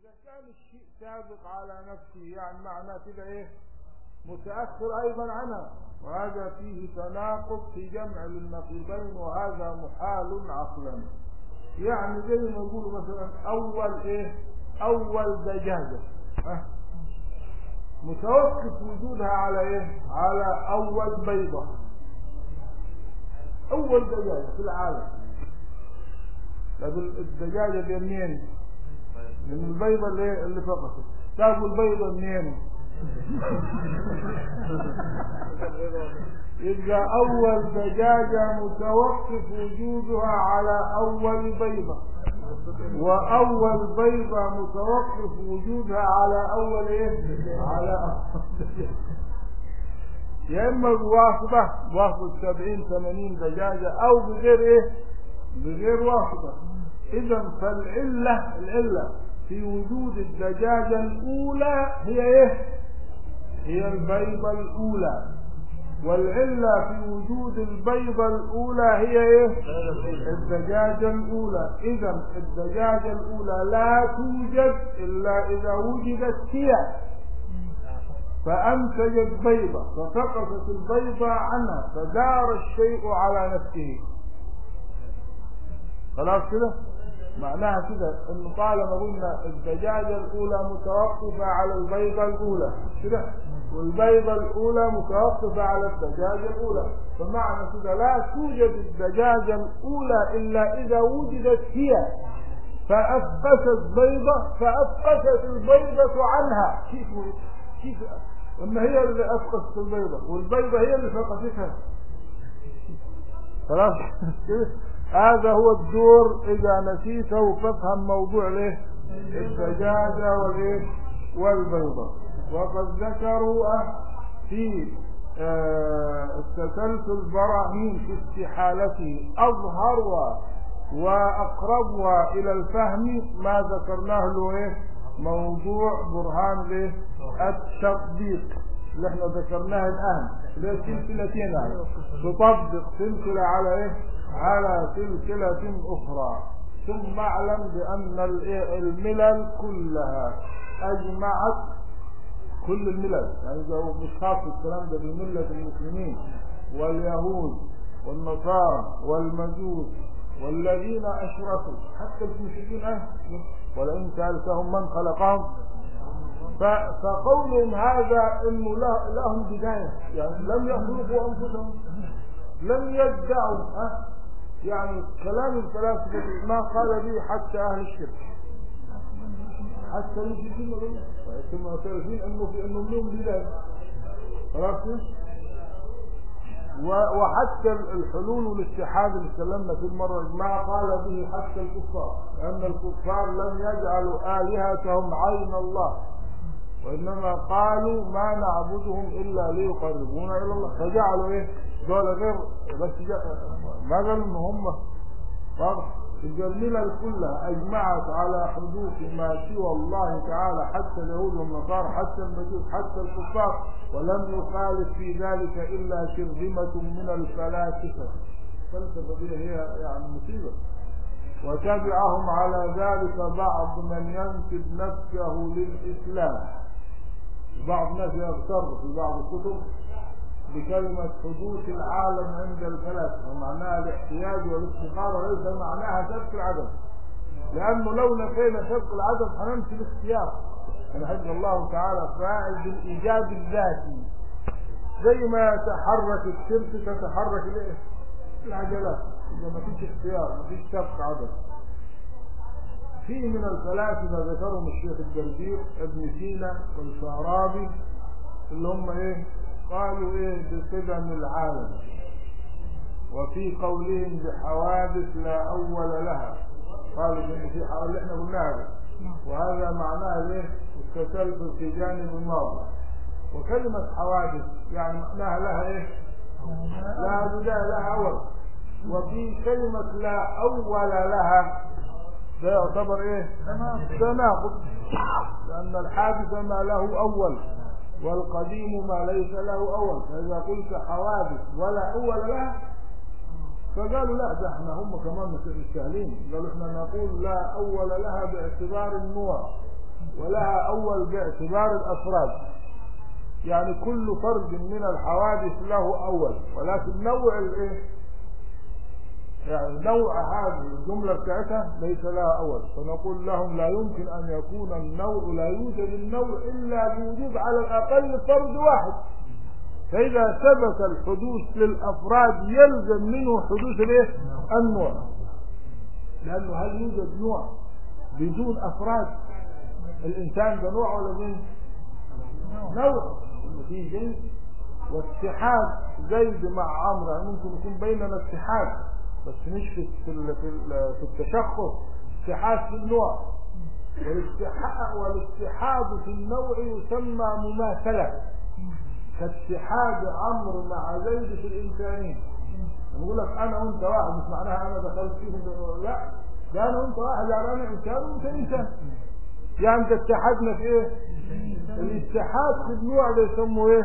إذا كان الشيء سابق على نفسه يعني معناه كده إيه متأخر أيضا عنها وهذا فيه تناقض في جمع للنقيضين وهذا محال عقلا يعني زي ما يقولوا مثلا أول إيه أول دجاجة أه؟ متوقف وجودها على إيه على أول بيضة أول دجاجة في العالم طب الدجاجة دي منين؟ من البيضة اللي اللي فقطت طب البيضة منين؟ يبقى أول دجاجة متوقف وجودها على أول بيضة وأول بيضة متوقف وجودها على أول إيه؟ على أول دجاجة. يا إما بواسطة واسطة سبعين ثمانين دجاجة أو بغير إيه؟ بغير واسطة إذا فالعلة العلة في وجود الدجاجة الأولى هي إيه؟ هي البيضة الأولى والعلة في وجود البيضة الأولى هي إيه؟ الدجاجة الأولى إذا الدجاجة الأولى لا توجد إلا إذا وجدت هي فأنتجت بيضة فسقطت البيضة عنها فدار الشيء على نفسه خلاص كده معناها كده انه طالما قلنا الدجاجة الاولى متوقفة على البيضة الاولى كده والبيضة الاولى متوقفة على الدجاجة الاولى فمعنى كده لا توجد الدجاجة الاولى الا اذا وجدت هي فافقست بيضة فافقست البيضة عنها كيف كيف اما هي اللي افقست البيضة والبيضة هي اللي فقستها خلاص كده هذا هو الدور اذا نسيته فافهم موضوع له الدجاجة والايه والبيضة وقد ذكروا في التسلسل براهين في استحالته اظهرها واقربها الى الفهم ما ذكرناه له ايه موضوع برهان الايه التطبيق اللي احنا ذكرناه الان اللي هي سلسلتين يعني تطبق سلسله على ايه على سلسلة أخرى ثم اعلم بأن الملل كلها أجمعت كل الملل يعني إذا مش خاص الكلام ده بملة المسلمين واليهود والنصارى والمجوس والذين أشركوا حتى المشركين أهل ولئن سألتهم من خلقهم فقولهم هذا انه لهم بدايه يعني لم يخلقوا انفسهم لم يدعوا أه؟ يعني كلام الفلاسفه ما قال به حتى اهل الشرك حتى المشركين ثم معترفين انه في انه لهم بدايه خلاص وحتى الحلول والاتحاد اللي تكلمنا فيه المره ما قال به حتى الكفار لان الكفار لم يجعلوا الهتهم عين الله وانما قالوا ما نعبدهم الا ليقربونا الى الله فجعلوا ايه دول غير بس ما قالوا ان هم فرق الملل كلها اجمعت على حدوث ما سوى الله تعالى حتى اليهود والنصارى حتى المجوس حتى الكفار ولم يخالف في ذلك الا شرذمه من الفلاسفه الفلسفه دي هي يعني مصيبه وتبعهم على ذلك بعض من ينسب نفسه للاسلام بعض الناس يغتر في بعض الكتب بكلمة حدوث العالم عند الفلاسفة ومعناها الاحتياج والافتقار ليس معناها سبق العدم لأنه لو نفينا سبق العدم هنمشي باختيار يعني حفظ الله تعالى فاعل بالإيجاد الذاتي زي ما تحرك الشرك تتحرك الايه؟ العجلات إذا ما فيش اختيار ما فيش سبق عدم في من الفلاسفة ذكرهم الشيخ الجربير ابن سينا والفارابي اللي هم ايه قالوا ايه بقدم العالم وفي قولهم بحوادث لا اول لها قالوا ان في حوادث اللي احنا قلناها وهذا معناه ايه التسلسل في جانب الماضي وكلمة حوادث يعني معناها لها ايه لا بداية لها اول وفي كلمة لا اول لها ده يعتبر ايه تناقض لان الحادث ما له اول والقديم ما ليس له اول فاذا قلت حوادث ولا اول لها فقالوا لا ده احنا هم كمان مستهلين قالوا احنا نقول لا اول لها باعتبار النوع ولها أول باعتبار الأفراد يعني كل فرد من الحوادث له أول ولكن نوع الإيه يعني نوع هذه الجملة بتاعتها ليس لها أول فنقول لهم لا يمكن أن يكون النوع لا يوجد النوع إلا بوجود على الأقل فرد واحد فإذا ثبت الحدوث للأفراد يلزم منه حدوث الايه؟ النوع لأنه هل يوجد نوع بدون أفراد الإنسان ده نوع ولا جنس؟ نوع في جنس واتحاد زيد مع عمرو يعني ممكن يكون بيننا اتحاد بس مش في في في التشخص اتحاد في النوع والاتحاد والاتحاد في النوع يسمى مماثله كاتحاد عمرو مع زيد في الانسانين نقول لك انا وانت واحد مش معناها انا دخلت فيه لا ده انا وانت واحد يعني انا انسان وانت انسان يعني ده اتحدنا في ايه الاتحاد في النوع ده يسموه ايه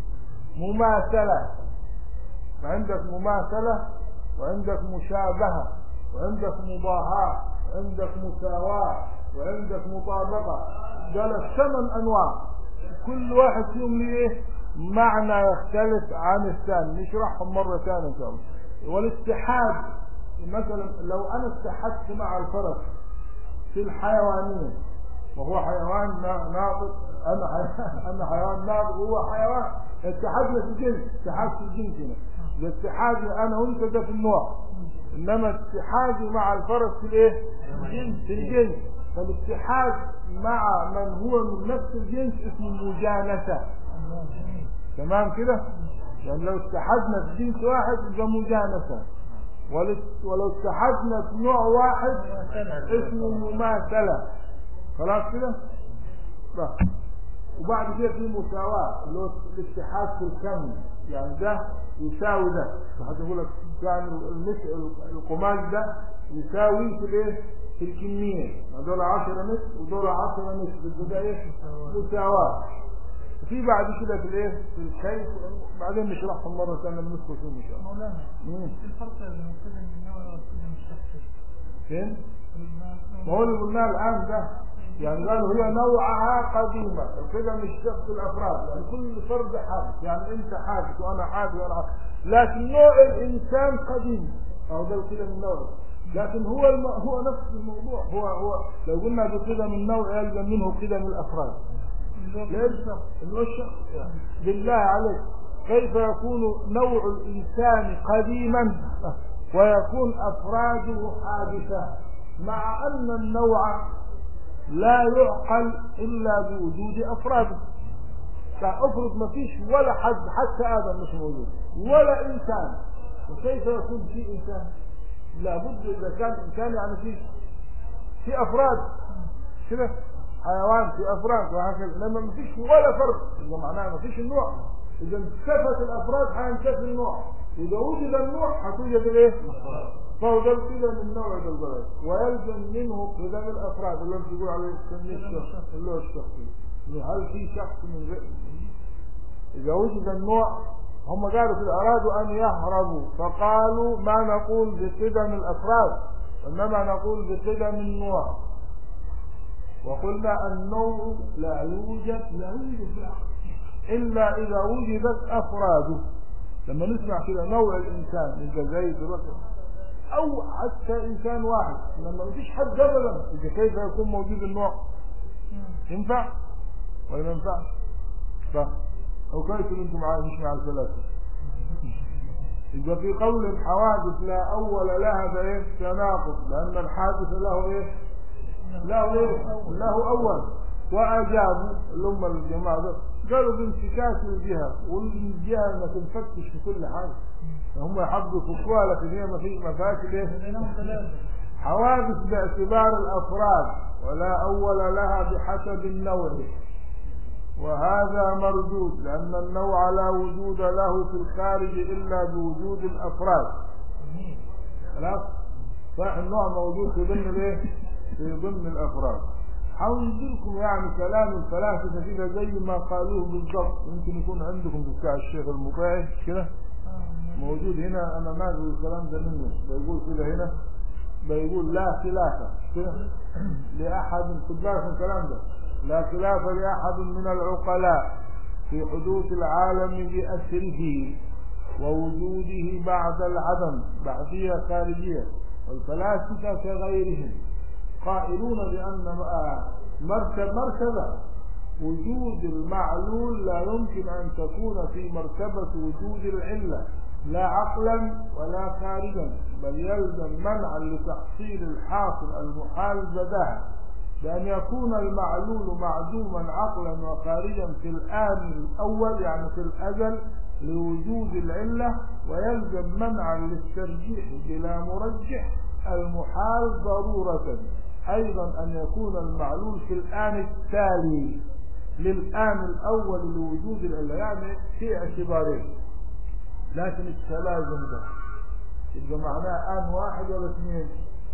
مماثله فعندك مماثله وعندك مشابهه وعندك مضاهاه وعندك مساواه وعندك مطابقه قال الثمان انواع كل واحد فيهم ليه ايه معنى يختلف عن الثاني نشرحهم مرة ثانية إن شاء الله والاتحاد مثلا لو أنا اتحدت مع الفرس في الحيوانية وهو حيوان ناطق أنا حيوان أنا حيوان ناطق وهو حيوان اتحدنا في الجنس اتحاد في الجنس هنا الاتحاد أنا وأنت ده في النوع إنما اتحادي مع الفرس في الإيه؟ في الجنس فالاتحاد مع من هو من نفس الجنس اسمه مجانسة تمام كده يعني لو اتحدنا في جنس واحد يبقى مجانسة ولو اتحدنا في نوع واحد اسمه مماثلة خلاص كده بس وبعد كده في مساواة اللي هو الاتحاد في الكم يعني ده يساوي ده هتقول لك يعني القماش ده يساوي في الايه في الكمية دول 10 متر ودول 10 متر ده ايه مساواة في بعد كده في الايه في الكيف بعدين نشرحهم مره ثانيه بندخل فيهم ان شاء الله مولانا ايه الفرق بين القدم النووي والقدم الشخصي فين ما هو اللي قلناه الان ده يعني قالوا هي نوعها قديمة القدم الشخص الأفراد يعني كل فرد حادث يعني أنت حادث وأنا حادث وأنا حادث لكن نوع الإنسان قديم أو ده القدم النوعي لكن هو الم... هو نفس الموضوع هو هو لو قلنا بقدم النوع يلزم منه قدم الأفراد ليش اللي هو الشخص بالله عليك كيف يكون نوع الإنسان قديما ويكون أفراده حادثة مع أن النوع لا يعقل إلا بوجود أفراده فأفرض ما فيش ولا حد حتى آدم مش موجود ولا إنسان وكيف يكون في إنسان لابد إذا كان إنسان يعني في في أفراد كده حيوان في افراد وهكذا لما ما فيش ولا فرد يبقى معناها ما فيش النوع اذا انتفت الافراد هينتفي النوع اذا وجد النوع هتوجد الايه فهو ده كده من نوع ده البلد ويلزم منه قدام الافراد اللي انت تقول عليه تسميه الشخص اللي هو الشخصي هل في شخص من غير اذا وجد النوع هم قالوا كده ارادوا ان يهربوا فقالوا ما نقول بقدم الافراد انما نقول بقدم النوع وقلنا النوع لا يوجد لا يوجد في العقل إلا إذا وجدت أفراده لما نسمع كده نوع الإنسان يبقى زيد بكر أو حتى إنسان واحد لما مفيش حد أبدا إذا كيف يكون موجود النوع ينفع ولا ما ينفعش صح أو كيف أنتم معايا مش مع الفلاسفة يبقى في قول الحوادث لا أول لها ده إيه تناقض لأن الحادث له إيه له ايه له اول واجابوا اللي هم الجماعه دول قالوا بانفكاك الجهه والجهه ما تنفكش في كل حاجه هم يحبوا يفكوها لكن هي ما في ما فيهاش ايه حوادث باعتبار الافراد ولا اول لها بحسب النوع وهذا مردود لان النوع لا وجود له في الخارج الا بوجود الافراد خلاص صح النوع موجود في ضمن الايه في ضمن الافراد حاول لكم يعني كلام الفلاسفه كده زي ما قالوه بالضبط يمكن يكون عندكم في بتاع الشيخ المطاعي كده موجود هنا انا ما اقول الكلام ده منه بيقول كده هنا بيقول لا خلاف كده لاحد خد بالك من الكلام ده لا خلاف لأحد من العقلاء في حدوث العالم بأسره ووجوده بعد العدم بعدية خارجية والفلاسفة كغيرهم قائلون بأن مركب مركبة وجود المعلول لا يمكن أن تكون في مرتبة وجود العلة لا عقلا ولا خارجا بل يلزم منعا لتحصيل الحاصل المحال بداها بأن يكون المعلول معدوما عقلا وخارجا في الآن الأول يعني في الأزل لوجود العلة ويلزم منعا للترجيح بلا مرجح المحال ضرورة أيضا أن يكون المعلول في الآن التالي للآن الأول لوجود العلة يعني في اعتبارين لكن التلازم ده يبقى معناه آن واحد ولا اثنين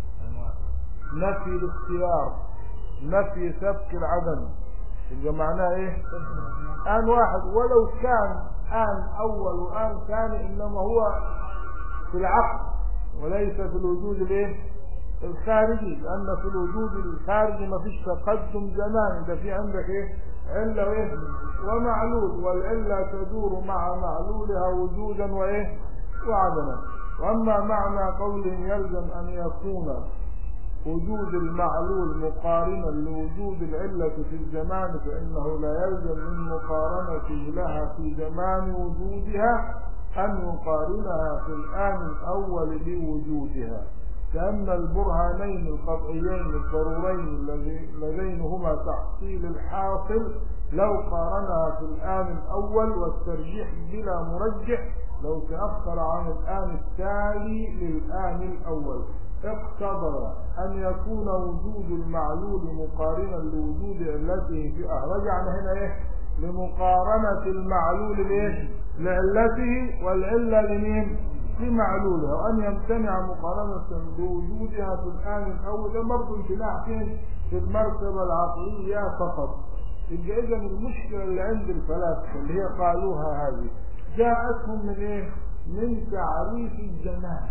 نفي الاختيار نفي سبك العدم يبقى معناه ايه آن واحد ولو كان آن أول وآن ثاني إنما هو في العقل وليس في الوجود الايه الخارجي لأن في الوجود الخارجي ما فيش تقدم زماني ده في عندك ايه علة وايه ومعلول والعلة تدور مع معلولها وجودا وايه وعدما واما معنى قول يلزم ان يكون وجود المعلول مقارنا لوجود العلة في الزمان فإنه لا يلزم من مقارنته لها في زمان وجودها أن يقارنها في الآن الأول لوجودها كأن البرهانين القطعيين الضرورين اللذين هما تحصيل الحاصل لو قارنها في الآن الأول والترجيح بلا مرجح لو تأخر عن الآن التالي للآن الأول اقتضى أن يكون وجود المعلول مقارنا لوجود علته في أه رجعنا هنا إيه لمقارنة المعلول لإيه لعلته والعلة لمين لمعلولها وأن يمتنع مقارنة بوجودها في الآن الأول ده برضه امتناع فين في المرتبة العقلية فقط يبقى إذا المشكلة اللي عند الفلاسفة اللي هي قالوها هذه جاءتهم من إيه؟ من تعريف الزمان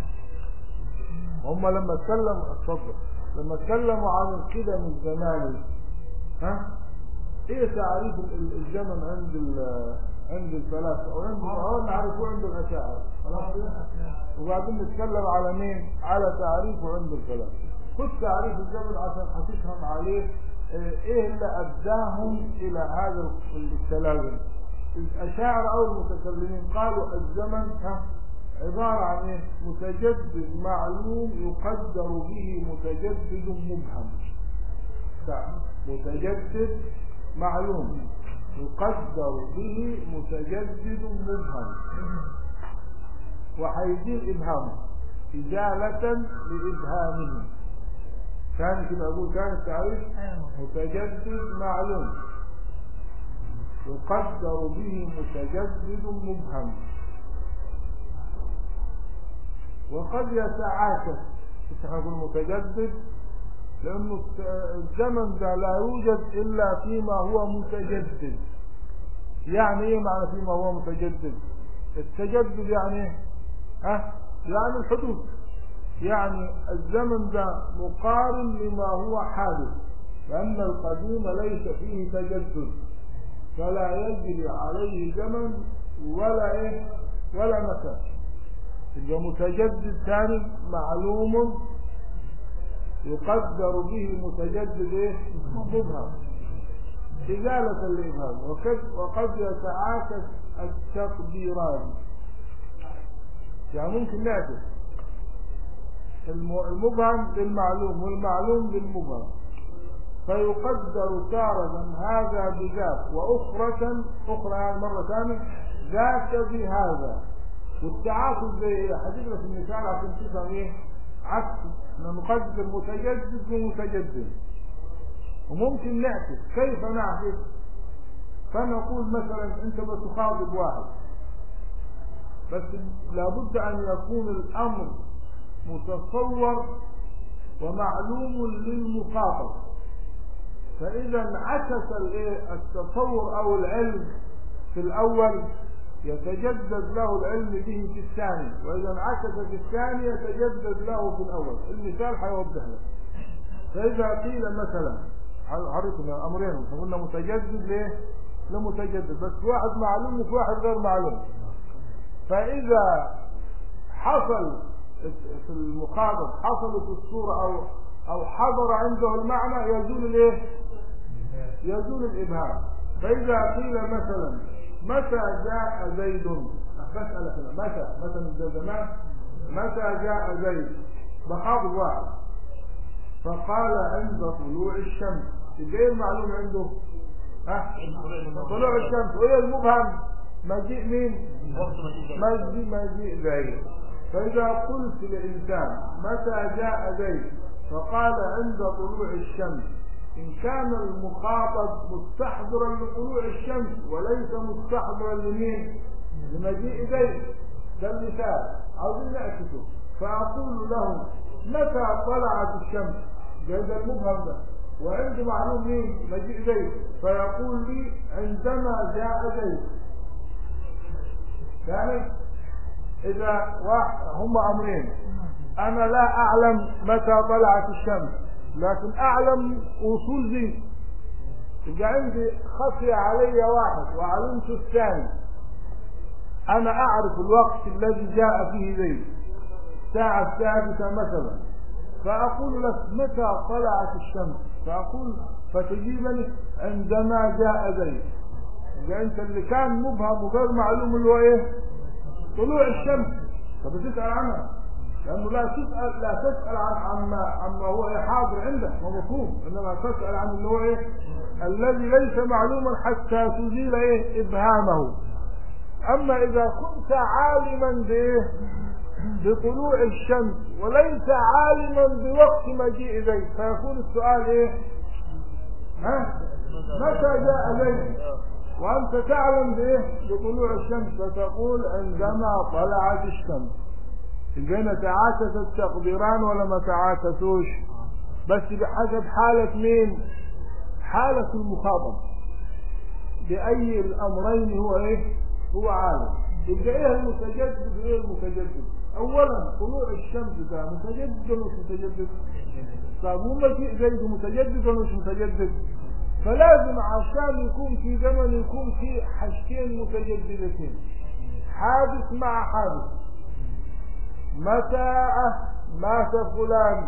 هم لما اتكلموا اتفضل لما اتكلموا عن القدم الزماني ها ايه تعريف الزمن عند عند الفلاسفه او عند اه نعرفوه عند الاشاعره خلاص وبعدين نتكلم على مين على تعريفه عند الفلاسفه خد تعريف الزمن عشان هتفهم عليه ايه اللي اداهم الى هذا التلازم الاشاعره او المتكلمين قالوا الزمن ها عبارة عن ايه متجدد معلوم يقدر به متجدد مبهم متجدد معلوم يقدر به متجدد مبهم وهيزيل ابهامه ازالة لابهامه كان كده اقول كان التعريف متجدد معلوم يقدر به متجدد مبهم وقد يتعاكس احنا نقول متجدد لانه الزمن ده لا يوجد الا فيما هو متجدد يعني ايه معنى فيما هو متجدد التجدد يعني ايه ها يعني الحدوث يعني الزمن ده مقارن لما هو حادث لان القديم ليس فيه تجدد فلا يجري عليه زمن ولا ايه ولا مكان يبقى متجدد ثاني معلوم يقدر به متجدد ايه مبهم إزالة الإبهام وقد, وقد يتعاكس التقديران يعني ممكن نعكس المبهم بالمعلوم والمعلوم بالمبهم فيقدر تارة هذا بذاك وأخرى أخرى يعني مرة ثانية ذاك بهذا والتعاطف زي هجيب لك المثال عشان تفهم ايه عكس نقدر متجدد بمتجدد وممكن نعكس كيف نعكس فنقول مثلا انت بتخاطب واحد بس لابد ان يكون الامر متصور ومعلوم للمخاطب فاذا انعكس التصور او العلم في الاول يتجدد له العلم به في الثاني واذا انعكس في الثاني يتجدد له في الاول المثال هيوضح لك فاذا قيل مثلا حريصنا امرين احنا قلنا متجدد ليه لمتجدد بس واحد معلوم وفي واحد غير معلوم فاذا حصل في المخاطب حصلت الصورة او او حضر عنده المعنى يزول الايه يزول الابهام فاذا قيل مثلا متى جاء زيد بسألك أنا متى متى من ذا زمان متى جاء زيد بخاطب واحد فقال عند طلوع الشمس يبقى ايه المعلوم عنده ها طلوع الشمس وايه المبهم مجيء مين مجيء مجيء زيد فاذا قلت لانسان متى جاء زيد فقال عند طلوع الشمس ان كان المخاطب مستحضرا لطلوع الشمس وليس مستحضرا لمين لمجيء زيد ده المثال عاوزين نعكسه فاقول له متى طلعت الشمس ده ده المبهم ده وعندي معلوم مين مجيء زيد فيقول لي عندما جاء زيد يعني اذا واحد هم امرين انا لا اعلم متى طلعت الشمس لكن اعلم وصول زيد يبقى عندي خفي علي واحد وعلمت الثاني انا اعرف الوقت الذي جاء فيه زيد الساعة السادسة مثلا فاقول لك متى طلعت الشمس فاقول فتجيبني عندما جاء زيد يبقى انت اللي كان مبهم وغير معلوم اللي هو ايه طلوع الشمس طب تسأل عنها لانه لا تسأل لا تسأل عن عما عما هو إيه حاضر عندك هو مفهوم انما تسأل عن اللي هو ايه الذي ليس معلوما حتى تزيل ايه ابهامه اما اذا كنت عالما بايه بطلوع الشمس وليس عالما بوقت مجيء زيد فيكون السؤال ايه ها متى جاء زيد وانت تعلم بايه بطلوع الشمس فتقول عندما طلعت الشمس الجنة تعاكس التقديران ولا ما تعاكسوش بس بحسب حالة مين حالة المخاطب بأي الأمرين هو إيه هو عالم يبقى إيه المتجدد وإيه المتجدد أولا طلوع الشمس ده متجدد ولا مش متجدد طب هو مجيء زيد متجدد ولا مش متجدد فلازم عشان يكون في زمن يكون في حاجتين متجددتين حادث مع حادث متى مات فلان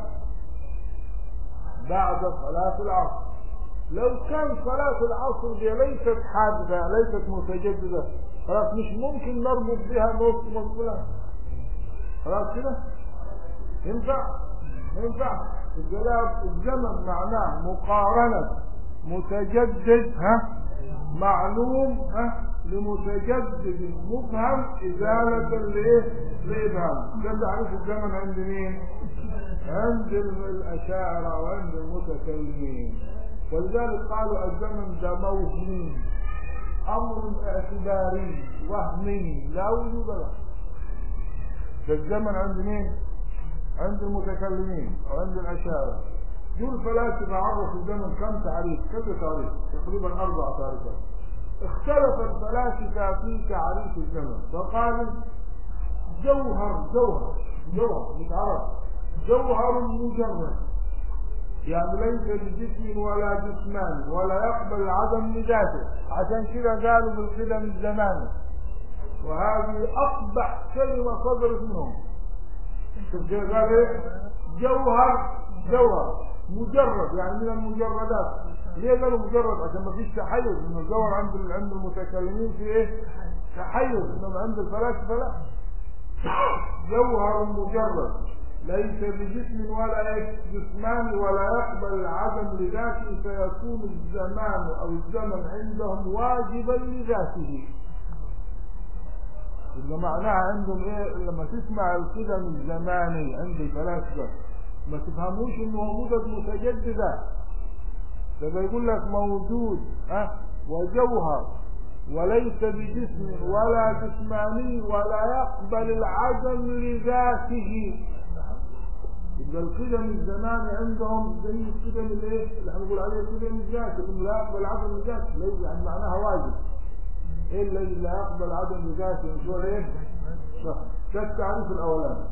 بعد صلاة العصر لو كان صلاة العصر دي ليست حادثة ليست متجددة خلاص مش ممكن نربط بها موت موت فلان خلاص كده ينفع ما ينفع الزمن معناه مقارنة متجدد ها معلوم ها لمتجدد مبهم إزالة لإيه؟ لإبهام ده تعريف الزمن عند مين؟ عند الأشاعرة وعند المتكلمين ولذلك قالوا الزمن ده موهمي أمر اعتباري وهمي لا وجود له ده الزمن عند مين؟ عند المتكلمين وعند الأشاعرة دول فلاسفة عرفوا الزمن كم تعريف كذا تعريف تقريبا أربع تعريفات اختلف الفلاسفة في تعريف الزمن فقالوا جوهر جوهر جوهر مش عرب جوهر مجرد يعني ليس بجسم ولا جسمان ولا يقبل العدم لذاته عشان كده قالوا بالقدم الزماني وهذه أقبح كلمة صدرت منهم شوف قال ايه جوهر جوهر مجرد يعني من المجردات ليه قالوا مجرد عشان ما فيش تحيز انه الجوهر عند عند المتكلمين في ايه تحيز انما عند الفلاسفه لا جوهر مجرد ليس بجسم ولا جسمان ولا يقبل العدم لذاته فيكون الزمان او الزمن عندهم واجبا لذاته يبقى معناها عندهم ايه لما تسمع القدم الزماني عند الفلاسفه ما تفهموش انه موجودة متجددة ده بيقول لك موجود ها وجوهر وليس بجسم ولا جسماني ولا يقبل العدم لذاته يبقى القدم الزماني عندهم زي القدم الايه اللي هنقول عليه قدم الذات انه لا يقبل عدم لذاته ليس يعني معناها واجب ايه الذي لا يقبل عدم لذاته مش هو ايه ده التعريف الاولاني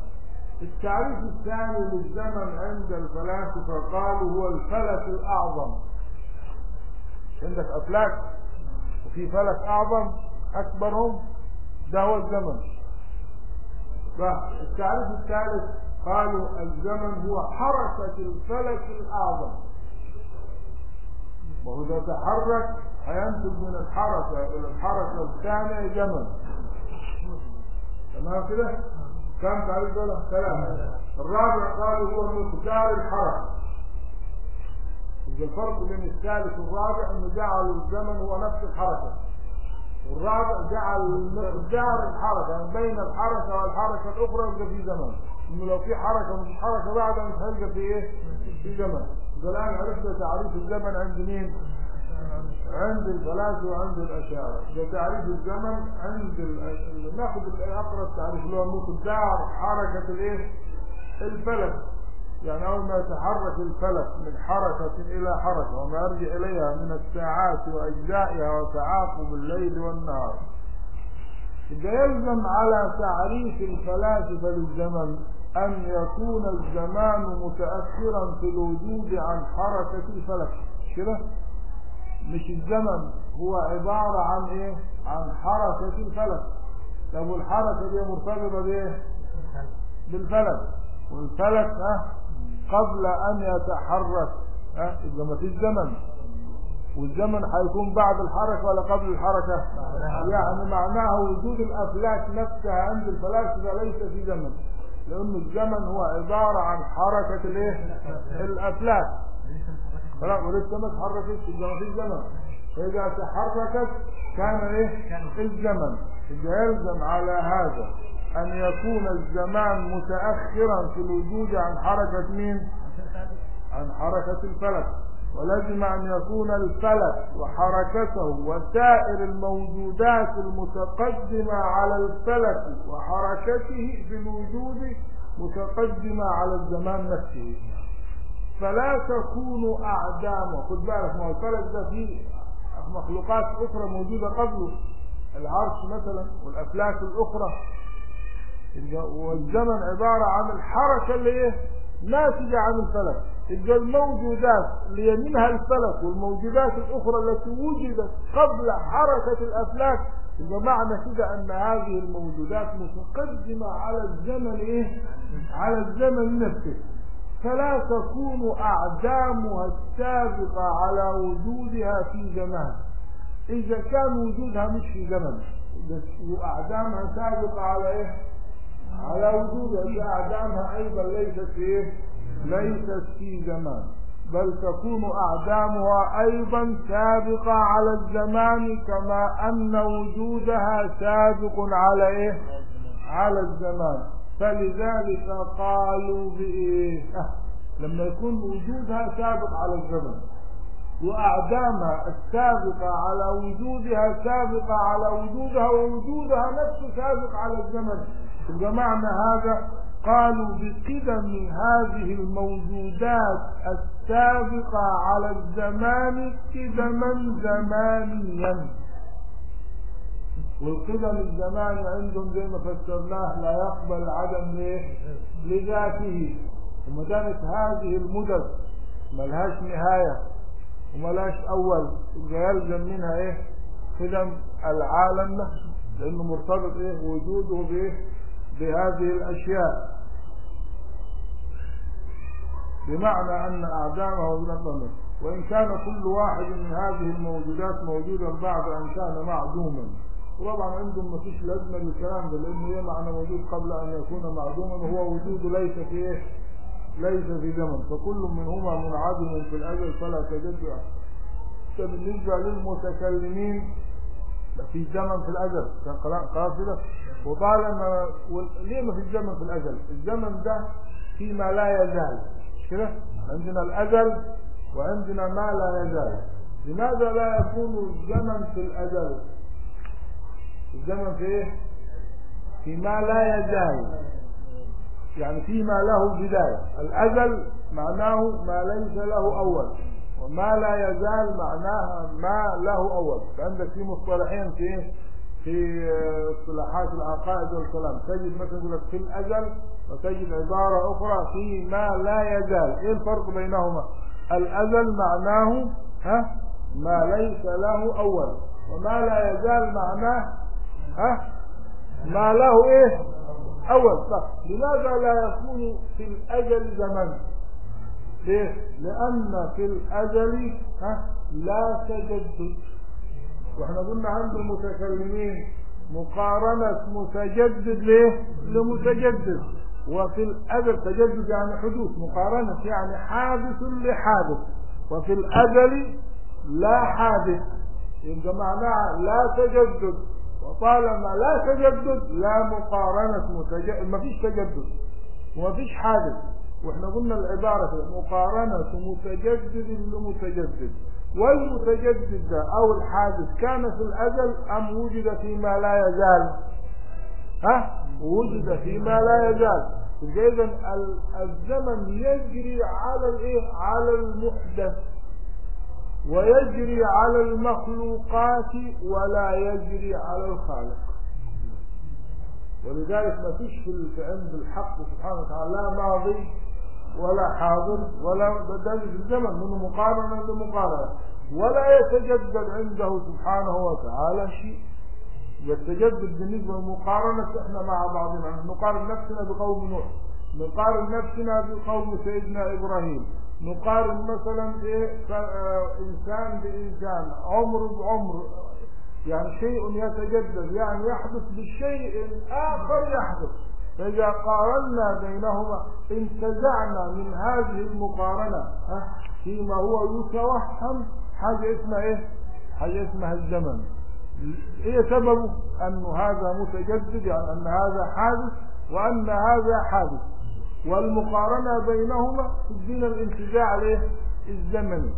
التعريف الثاني للزمن عند الفلاسفة قالوا هو الفلك الأعظم عندك أفلاك وفي فلك أعظم أكبرهم ده هو الزمن فالتعريف الثالث قالوا الزمن هو حركة الفلك الأعظم وهو إذا تحرك هينتج من الحركة إلى الحركة الثانية زمن تمام كده؟ كم تعريف دول؟ ثلاثة الرابع قالوا هو مقدار الحركة إذا الفرق بين الثالث والرابع أنه جعلوا الزمن هو نفس الحركة والرابع جعل مقدار الحركة يعني بين الحركة والحركة الأخرى يبقى في زمن إنه لو في حركة ومش حركة بعدها مش هيبقى في إيه؟ في زمن الآن عرفنا تعريف الزمن عند مين؟ عند الفلاسفة وعند الأشاعرة ده تعريف الزمن عند ال... ناخذ أقرأ التعريف اللي هو مقدار حركة الإيه؟ الفلك يعني أول ما يتحرك الفلك من حركة إلى حركة وما يرجع إليها من الساعات وأجزائها وتعاقب الليل والنهار إذا يلزم على تعريف الفلاسفة للزمن أن يكون الزمان متأخرا في الوجود عن حركة الفلك كده مش الزمن هو عبارة عن إيه عن حركة الفلك طب والحركة دي مرتبطة بإيه بالفلك والفلك ها قبل أن يتحرك ها إذا ما فيش زمن والزمن هيكون بعد الحركة ولا قبل الحركة يعني معناه وجود الأفلاك نفسها عند الفلاسفة ليس في زمن لأن الزمن هو عبارة عن حركة الايه الأفلاك خلاص ولسه ما اتحركتش إذا ما فيش زمن فإذا تحركت كان ايه الزمن إذا يلزم على هذا أن يكون الزمان متأخرا في الوجود عن حركة مين عن حركة الفلك ولازم أن يكون الفلك وحركته وسائر الموجودات المتقدمة على الفلك وحركته في الوجود متقدمة على الزمان نفسه فلا تكون أعدامه خد بالك ما الفلك ده فيه مخلوقات أخرى موجودة قبله العرش مثلا والأفلاك الأخرى والزمن عبارة عن الحركة اللي ايه ناتجة عن الفلك يبقى الموجودات اللي منها الفلك والموجودات الأخرى التي وجدت قبل حركة الأفلاك يبقى معنى كده أن هذه الموجودات متقدمة على الزمن إيه؟ على الزمن نفسه فلا تكون أعدامها السابقة على وجودها في زمان إذا كان وجودها مش في زمن وأعدامها سابقة على إيه؟ على وجودها أعدامها أيضا ليست في إيه؟ ليست في زمان بل تكون أعدامها أيضا سابقة على الزمان كما أن وجودها سابق على إيه؟ على الزمان فلذلك قالوا بإيه؟ أه. لما يكون وجودها سابق على الزمن وأعدامها السابقة على وجودها سابقة على وجودها ووجودها نفسه سابق على الزمن يبقى معنى هذا قالوا بقدم هذه الموجودات السابقة على الزمان قدما زمانيا والقدم الزماني عندهم زي ما فسرناه لا يقبل عدم ليه لذاته وما دامت هذه المدد ملهاش نهاية وملهاش أول يبقى يلزم منها إيه قدم العالم نفسه لأنه مرتبط إيه وجوده بإيه بهذه الأشياء بمعنى أن أعدامه بنظمه وإن كان كل واحد من هذه الموجودات موجودا بعد أن كان معدوما وطبعا عندهم ما فيش لازمة للكلام ده لأنه إيه معنى موجود قبل أن يكون معدوما وهو وجوده ليس في إيه ليس في زمن فكل منهما منعدم في الأجل فلا تجد بالنسبة للمتكلمين في زمن في الأجل كان خلاص كده وطالما ليه ما في الزمن في الأجل الزمن ده فيما لا يزال كده عندنا الأجل وعندنا ما لا يزال لماذا لا يكون الزمن في الأجل الزمن في ايه فيما لا يزال يعني فيما له بداية الأجل معناه ما ليس له أول وما لا يزال معناها ما له أول فعندك في مصطلحين في ايه في اصطلاحات العقائد والكلام تجد مثلا يقول لك في الأجل وتجد عبارة أخرى في ما لا يزال إيه الفرق بينهما الأجل معناه ها ما ليس له أول وما لا يزال معناه ها ما له إيه أول طب لماذا لا يكون في الأجل زمن ليه لأن في الأجل ها لا تجدد واحنا قلنا عند المتكلمين مقارنة متجدد ليه لمتجدد وفي الأجل تجدد يعني حدوث مقارنة يعني حادث لحادث وفي الأجل لا حادث يبقى معناها لا تجدد وطالما لا تجدد لا مقارنة متجدد ما فيش تجدد وما فيش حادث واحنا قلنا العبارة كده، مقارنة متجدد لمتجدد والمتجدد ده او الحادث كان في الازل ام وجد فيما لا يزال ها وجد فيما لا يزال اذا الزمن يجري على الايه على المحدث ويجري على المخلوقات ولا يجري على الخالق ولذلك ما فيش في عند الحق سبحانه وتعالى لا ماضي ولا حاضر ولا بدل في الزمن من مقارنة بمقارنة ولا يتجدد عنده سبحانه وتعالى شيء يتجدد بالنسبة للمقارنة احنا مع بعضنا نقارن نفسنا بقوم نوح نقارن نفسنا بقوم سيدنا إبراهيم نقارن مثلا ايه انسان بانسان عمر بعمر يعني شيء يتجدد يعني يحدث بالشيء الاخر يحدث فاذا قارنا بينهما انتزعنا من هذه المقارنه فيما هو يتوهم حاجه اسمها ايه حاجه اسمها الزمن ايه سببه ان هذا متجدد يعني ان هذا حادث وان هذا حادث والمقارنة بينهما تدينا الانتزاع الايه الزمني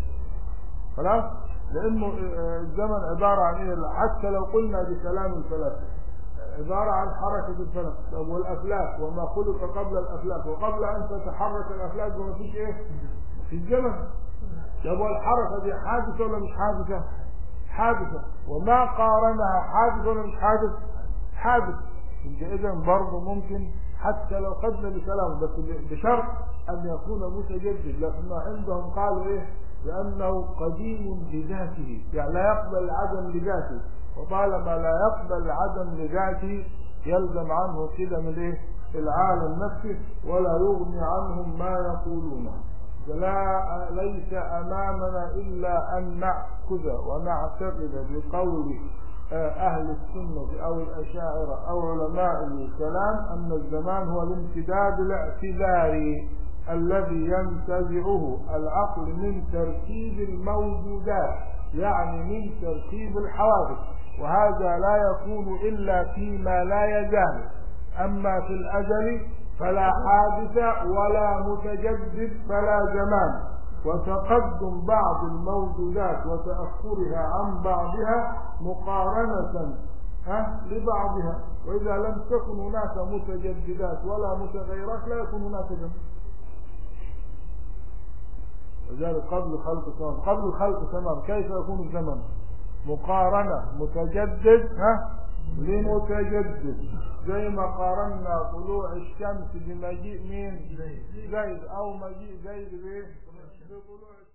خلاص لانه الزمن عبارة عن ايه حتى لو قلنا بكلام الفلاسفة عبارة عن حركة الفلك والافلاك وما خلق قبل الافلاك وقبل ان تتحرك الافلاك وما فيش ايه في الزمن يبقى الحركة دي حادثة ولا مش حادثة حادثة وما قارنها حادث ولا مش حادث حادث اذا برضه ممكن حتى لو خدنا بكلام بس بشرط ان يكون متجدد لكن عندهم قالوا ايه لانه قديم بذاته يعني لا يقبل العدم لذاته وطالما لا يقبل العدم لذاته يلزم عنه قدم الايه العالم نفسه ولا يغني عنهم ما يقولون لا ليس امامنا الا ان ناخذ ونعتقد بقول أهل السنة أو الأشاعرة أو علماء الكلام أن الزمان هو الامتداد الاعتذاري الذي ينتزعه العقل من تركيب الموجودات يعني من تركيب الحوادث وهذا لا يكون إلا فيما لا يزال أما في الأزل فلا حادث ولا متجدد فلا زمان وتقدم بعض الموجودات وتأخرها عن بعضها مقارنة ها لبعضها وإذا لم تكن هناك متجددات ولا متغيرات لا يكون هناك جمع وذلك قبل خلق الزمن قبل خلق الزمن كيف يكون الزمن مقارنة متجدد ها لمتجدد زي ما قارنا طلوع الشمس بمجيء مين زيد او مجيء زيد بايه بطلوع